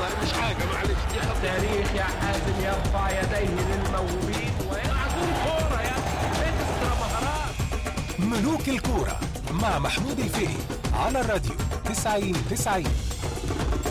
طيب مش حاجه معلش دي خطأ. التاريخ يا حازم يرفع يديه للموهوبين ويلعبون كورة يا أخي اكسترا مهارات ملوك الكورة مع محمود الفقي على الراديو 90 90